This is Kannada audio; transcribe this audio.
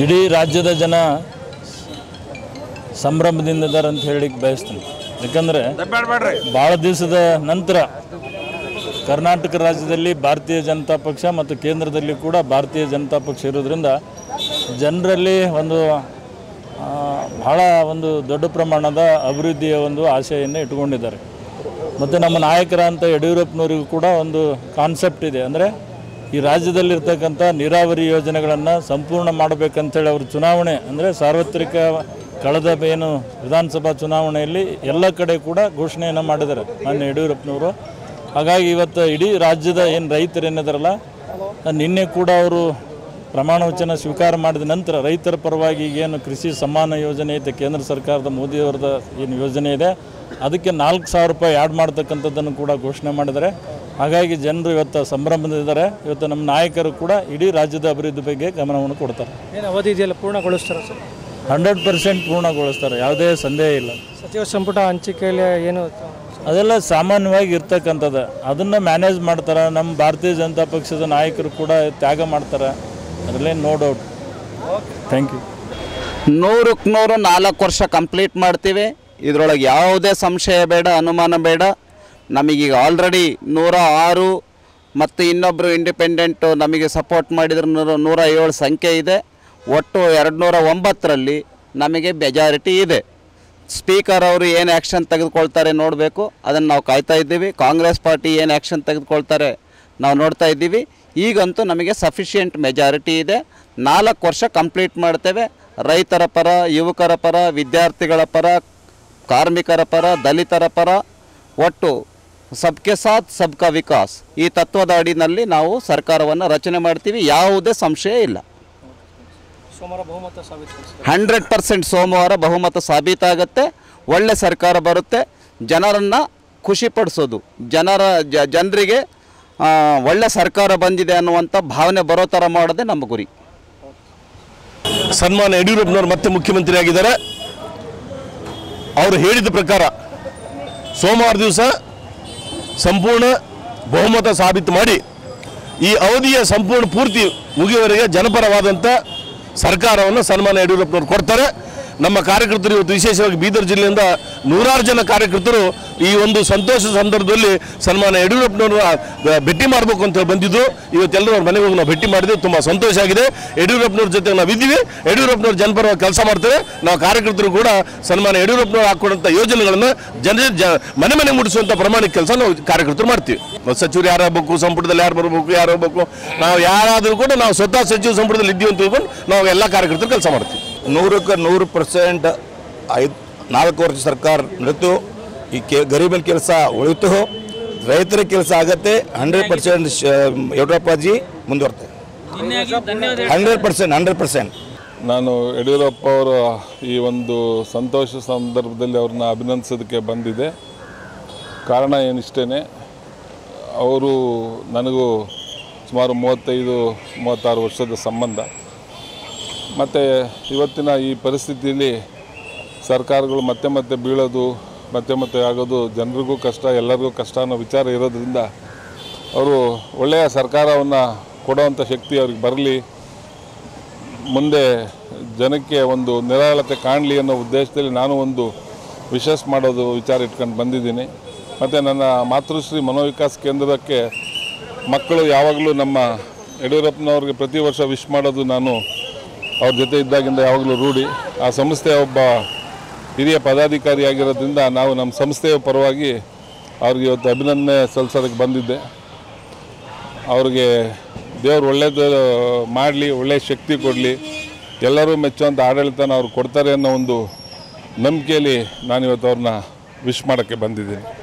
ಇಡೀ ರಾಜ್ಯದ ಜನ ಸಂಭ್ರಮದಿಂದ ಇದ್ದಾರೆ ಅಂತ ಹೇಳಿಕ್ಕೆ ಬಯಸ್ತೀನಿ ಯಾಕಂದರೆ ಭಾಳ ದಿವಸದ ನಂತರ ಕರ್ನಾಟಕ ರಾಜ್ಯದಲ್ಲಿ ಭಾರತೀಯ ಜನತಾ ಪಕ್ಷ ಮತ್ತು ಕೇಂದ್ರದಲ್ಲಿ ಕೂಡ ಭಾರತೀಯ ಜನತಾ ಪಕ್ಷ ಇರೋದ್ರಿಂದ ಜನರಲ್ಲಿ ಒಂದು ಆ, ಬಹಳ ಒಂದು ದೊಡ್ಡ ಪ್ರಮಾಣದ ಅಭಿವೃದ್ಧಿಯ ಒಂದು ಆಶೆಯನ್ನು ಇಟ್ಕೊಂಡಿದ್ದಾರೆ ಮತ್ತು ನಮ್ಮ ನಾಯಕರಂತ ಯಡಿಯೂರಪ್ಪನವರಿಗೂ ಕೂಡ ಒಂದು ಕಾನ್ಸೆಪ್ಟ್ ಇದೆ ಅಂದರೆ ಈ ರಾಜ್ಯದಲ್ಲಿರ್ತಕ್ಕಂಥ ನೀರಾವರಿ ಯೋಜನೆಗಳನ್ನು ಸಂಪೂರ್ಣ ಮಾಡಬೇಕಂತೇಳಿ ಅವರು ಚುನಾವಣೆ ಅಂದರೆ ಸಾರ್ವತ್ರಿಕ ಕಳೆದ ಏನು ವಿಧಾನಸಭಾ ಚುನಾವಣೆಯಲ್ಲಿ ಎಲ್ಲ ಕಡೆ ಕೂಡ ಘೋಷಣೆಯನ್ನು ಮಾಡಿದ್ದಾರೆ ಮಾನ್ಯ ಯಡಿಯೂರಪ್ಪನವರು ಹಾಗಾಗಿ ಇವತ್ತು ಇಡೀ ರಾಜ್ಯದ ಏನು ರೈತರು ಏನಿದಾರಲ್ಲ ನಿನ್ನೆ ಕೂಡ ಅವರು ಪ್ರಮಾಣ ವಚನ ಸ್ವೀಕಾರ ಮಾಡಿದ ನಂತರ ರೈತರ ಪರವಾಗಿ ಏನು ಕೃಷಿ ಸಮ್ಮಾನ ಯೋಜನೆ ಐತೆ ಕೇಂದ್ರ ಸರ್ಕಾರದ ಮೋದಿಯವರದ ಏನು ಯೋಜನೆ ಇದೆ ಅದಕ್ಕೆ ನಾಲ್ಕು ಸಾವಿರ ರೂಪಾಯಿ ಆ್ಯಡ್ ಮಾಡ್ತಕ್ಕಂಥದ್ದನ್ನು ಕೂಡ ಘೋಷಣೆ ಮಾಡಿದ್ದಾರೆ ಹಾಗಾಗಿ ಜನರು ಇವತ್ತು ಸಂಭ್ರಮದಿದ್ದಾರೆ ಇವತ್ತು ನಮ್ಮ ನಾಯಕರು ಕೂಡ ಇಡೀ ರಾಜ್ಯದ ಅಭಿವೃದ್ಧಿ ಬಗ್ಗೆ ಗಮನವನ್ನು ಕೊಡ್ತಾರೆ ಏನು ಅವಧಿ ಇದೆಯಲ್ಲ ಪೂರ್ಣಗೊಳಿಸ್ತಾರೆ ಸರ್ ಹಂಡ್ರೆಡ್ ಪರ್ಸೆಂಟ್ ಪೂರ್ಣಗೊಳಿಸ್ತಾರೆ ಯಾವುದೇ ಸಂದೇಹ ಇಲ್ಲ ಸಚಿವ ಸಂಪುಟ ಹಂಚಿಕೆಯಲ್ಲಿ ಏನು ಅದೆಲ್ಲ ಸಾಮಾನ್ಯವಾಗಿ ಇರ್ತಕ್ಕಂಥದ್ದು ಅದನ್ನು ಮ್ಯಾನೇಜ್ ಮಾಡ್ತಾರೆ ನಮ್ಮ ಭಾರತೀಯ ಜನತಾ ಪಕ್ಷದ ನಾಯಕರು ಕೂಡ ತ್ಯಾಗ ಮಾಡ್ತಾರೆ ಅದರಲ್ಲೇ ನೋ ಡೌಟ್ ಥ್ಯಾಂಕ್ ಯು ನೂರಕ್ಕೆ ನೂರು ನಾಲ್ಕು ವರ್ಷ ಕಂಪ್ಲೀಟ್ ಮಾಡ್ತೀವಿ ಇದರೊಳಗೆ ಯಾವುದೇ ಸಂಶಯ ಬೇಡ ಅನುಮಾನ ಬೇಡ ನಮಗೀಗ ಆಲ್ರೆಡಿ ನೂರ ಆರು ಮತ್ತು ಇನ್ನೊಬ್ಬರು ಇಂಡಿಪೆಂಡೆಂಟು ನಮಗೆ ಸಪೋರ್ಟ್ ಮಾಡಿದ್ರೆ ನೂರ ನೂರ ಏಳು ಸಂಖ್ಯೆ ಇದೆ ಒಟ್ಟು ಎರಡು ನೂರ ಒಂಬತ್ತರಲ್ಲಿ ನಮಗೆ ಮೆಜಾರಿಟಿ ಇದೆ ಸ್ಪೀಕರ್ ಅವರು ಏನು ಆ್ಯಕ್ಷನ್ ತೆಗೆದುಕೊಳ್ತಾರೆ ನೋಡಬೇಕು ಅದನ್ನು ನಾವು ಕಾಯ್ತಾ ಇದ್ದೀವಿ ಕಾಂಗ್ರೆಸ್ ಪಾರ್ಟಿ ಏನು ಆ್ಯಕ್ಷನ್ ತೆಗೆದುಕೊಳ್ತಾರೆ ನಾವು ನೋಡ್ತಾ ಇದ್ದೀವಿ ಈಗಂತೂ ನಮಗೆ ಸಫಿಷಿಯೆಂಟ್ ಮೆಜಾರಿಟಿ ಇದೆ ನಾಲ್ಕು ವರ್ಷ ಕಂಪ್ಲೀಟ್ ಮಾಡ್ತೇವೆ ರೈತರ ಪರ ಯುವಕರ ಪರ ವಿದ್ಯಾರ್ಥಿಗಳ ಪರ ಕಾರ್ಮಿಕರ ಪರ ದಲಿತರ ಪರ ಒಟ್ಟು ಸಬ್ಕೆ ಸಾಥ್ ಸಬ್ಕಾ ವಿಕಾಸ್ ಈ ತತ್ವದ ಅಡಿನಲ್ಲಿ ನಾವು ಸರ್ಕಾರವನ್ನು ರಚನೆ ಮಾಡ್ತೀವಿ ಯಾವುದೇ ಸಂಶಯ ಇಲ್ಲ ಸೋಮವಾರ ಬಹುಮತ ಸಾಬೀತುಪಡಿಸಿದೆ ಹಂಡ್ರೆಡ್ ಪರ್ಸೆಂಟ್ ಸೋಮವಾರ ಬಹುಮತ ಸಾಬೀತಾಗತ್ತೆ ಒಳ್ಳೆ ಸರ್ಕಾರ ಬರುತ್ತೆ ಜನರನ್ನು ಖುಷಿಪಡಿಸೋದು ಜನರ ಜ ಜನರಿಗೆ ಆ, ಒಳ್ಳೆ ಸರ್ಕಾರ ಬಂದಿದೆ ಅನ್ನುವಂಥ ಭಾವನೆ ಬರೋ ಥರ ಮಾಡೋದೇ ನಮ್ಮ ಗುರಿ ಸನ್ಮಾನ ಯಡಿಯೂರಪ್ಪನವರು ಮತ್ತೆ ಮುಖ್ಯಮಂತ್ರಿ ಆಗಿದ್ದಾರೆ ಅವರು ಹೇಳಿದ ಪ್ರಕಾರ ಸೋಮವಾರ ದಿವಸ ಸಂಪೂರ್ಣ ಬಹುಮತ ಸಾಬೀತು ಮಾಡಿ ಈ ಅವಧಿಯ ಸಂಪೂರ್ಣ ಪೂರ್ತಿ ಮುಗಿಯುವವರೆಗೆ ಜನಪರವಾದಂಥ ಸರ್ಕಾರವನ್ನು ಸನ್ಮಾನ ಯಡಿಯೂರಪ್ಪನವರು ಕೊಡ್ತಾರೆ ನಮ್ಮ ಕಾರ್ಯಕರ್ತರು ಇವತ್ತು ವಿಶೇಷವಾಗಿ ಬೀದರ್ ಜಿಲ್ಲೆಯಿಂದ ನೂರಾರು ಜನ ಕಾರ್ಯಕರ್ತರು ಈ ಒಂದು ಸಂತೋಷ ಸಂದರ್ಭದಲ್ಲಿ ಸನ್ಮಾನ ಯಡಿಯೂರಪ್ಪನವರು ಭೇಟಿ ಮಾಡಬೇಕು ಅಂತ ಹೇಳಿ ಬಂದಿದ್ದು ಇವತ್ತೆಲ್ಲರೂ ಅವ್ರ ಮನೆಗೆ ಹೋಗಿ ನಾವು ಭೇಟಿ ಮಾಡಿದ್ವಿ ತುಂಬ ಸಂತೋಷ ಆಗಿದೆ ಯಡಿಯೂರಪ್ಪನವ್ರ ಜೊತೆ ನಾವು ಇದ್ದೀವಿ ಯಡಿಯೂರಪ್ಪನವ್ರು ಜನಪರವಾಗಿ ಕೆಲಸ ಮಾಡ್ತಾರೆ ನಾವು ಕಾರ್ಯಕರ್ತರು ಕೂಡ ಸನ್ಮಾನ ಯಡಿಯೂರಪ್ಪನವ್ರು ಹಾಕೊಡಂಥ ಯೋಜನೆಗಳನ್ನು ಜನ ಜ ಮನೆ ಮನೆ ಮುಟ್ಟಿಸುವಂಥ ಪ್ರಾಮಾಣಿಕ ಕೆಲಸ ನಾವು ಕಾರ್ಯಕರ್ತರು ಮಾಡ್ತೀವಿ ಮತ್ತು ಸಚಿವರು ಯಾರು ಆಗ್ಬೇಕು ಸಂಪುಟದಲ್ಲಿ ಯಾರು ಬರಬೇಕು ಯಾರು ಹೋಗ್ಬೇಕು ನಾವು ಯಾರಾದರೂ ಕೂಡ ನಾವು ಸ್ವತಃ ಸಚಿವ ಸಂಪುಟದಲ್ಲಿ ಇದ್ದೀವಿ ಅಂತ ತಿಳ್ಕೊಂಡು ನಾವು ಎಲ್ಲ ಕಾರ್ಯಕರ್ತರು ಕೆಲಸ ಮಾಡ್ತೀವಿ ನೂರಕ್ಕೆ ನೂರು ಪರ್ಸೆಂಟ್ ಐದು ನಾಲ್ಕು ವರ್ಷ ಸರ್ಕಾರ ನಡೆತು ಈ ಕೆ ಗರೀಬನ ಕೆಲಸ ಉಳಿತು ರೈತರ ಕೆಲಸ ಆಗತ್ತೆ ಹಂಡ್ರೆಡ್ ಪರ್ಸೆಂಟ್ ಯಡಿಯೂರಪ್ಪಾಜಿ ಮುಂದುವರ್ತಾರೆ ಹಂಡ್ರೆಡ್ ಪರ್ಸೆಂಟ್ ಹಂಡ್ರೆಡ್ ಪರ್ಸೆಂಟ್ ನಾನು ಯಡಿಯೂರಪ್ಪ ಅವರ ಈ ಒಂದು ಸಂತೋಷ ಸಂದರ್ಭದಲ್ಲಿ ಅವ್ರನ್ನ ಅಭಿನಂದಿಸೋದಕ್ಕೆ ಬಂದಿದೆ ಕಾರಣ ಏನಿಷ್ಟೇ ಅವರು ನನಗೂ ಸುಮಾರು ಮೂವತ್ತೈದು ಮೂವತ್ತಾರು ವರ್ಷದ ಸಂಬಂಧ ಮತ್ತು ಇವತ್ತಿನ ಈ ಪರಿಸ್ಥಿತಿಯಲ್ಲಿ ಸರ್ಕಾರಗಳು ಮತ್ತೆ ಮತ್ತೆ ಬೀಳೋದು ಮತ್ತೆ ಮತ್ತೆ ಆಗೋದು ಜನರಿಗೂ ಕಷ್ಟ ಎಲ್ಲರಿಗೂ ಕಷ್ಟ ಅನ್ನೋ ವಿಚಾರ ಇರೋದ್ರಿಂದ ಅವರು ಒಳ್ಳೆಯ ಸರ್ಕಾರವನ್ನು ಕೊಡುವಂಥ ಶಕ್ತಿ ಅವ್ರಿಗೆ ಬರಲಿ ಮುಂದೆ ಜನಕ್ಕೆ ಒಂದು ನಿರಾಳತೆ ಕಾಣಲಿ ಅನ್ನೋ ಉದ್ದೇಶದಲ್ಲಿ ನಾನು ಒಂದು ವಿಶೇಷ ಮಾಡೋದು ವಿಚಾರ ಇಟ್ಕೊಂಡು ಬಂದಿದ್ದೀನಿ ಮತ್ತು ನನ್ನ ಮಾತೃಶ್ರೀ ಮನೋವಿಕಾಸ್ ಕೇಂದ್ರಕ್ಕೆ ಮಕ್ಕಳು ಯಾವಾಗಲೂ ನಮ್ಮ ಯಡಿಯೂರಪ್ಪನವ್ರಿಗೆ ಪ್ರತಿ ವರ್ಷ ವಿಶ್ ಮಾಡೋದು ನಾನು ಅವ್ರ ಜೊತೆ ಇದ್ದಾಗಿಂದ ಯಾವಾಗಲೂ ರೂಢಿ ಆ ಸಂಸ್ಥೆಯ ಒಬ್ಬ ಹಿರಿಯ ಪದಾಧಿಕಾರಿಯಾಗಿರೋದ್ರಿಂದ ನಾವು ನಮ್ಮ ಸಂಸ್ಥೆಯ ಪರವಾಗಿ ಅವ್ರಿಗೆ ಇವತ್ತು ಅಭಿನಂದನೆ ಸಲ್ಲಿಸೋದಕ್ಕೆ ಬಂದಿದ್ದೆ ಅವ್ರಿಗೆ ದೇವ್ರು ಒಳ್ಳೇದು ಮಾಡಲಿ ಒಳ್ಳೆಯ ಶಕ್ತಿ ಕೊಡಲಿ ಎಲ್ಲರೂ ಮೆಚ್ಚುವಂಥ ಆಡಳಿತನ ಅವ್ರು ಕೊಡ್ತಾರೆ ಅನ್ನೋ ಒಂದು ನಂಬಿಕೆಯಲ್ಲಿ ನಾನಿವತ್ತು ಅವ್ರನ್ನ ವಿಶ್ ಮಾಡೋಕ್ಕೆ ಬಂದಿದ್ದೀನಿ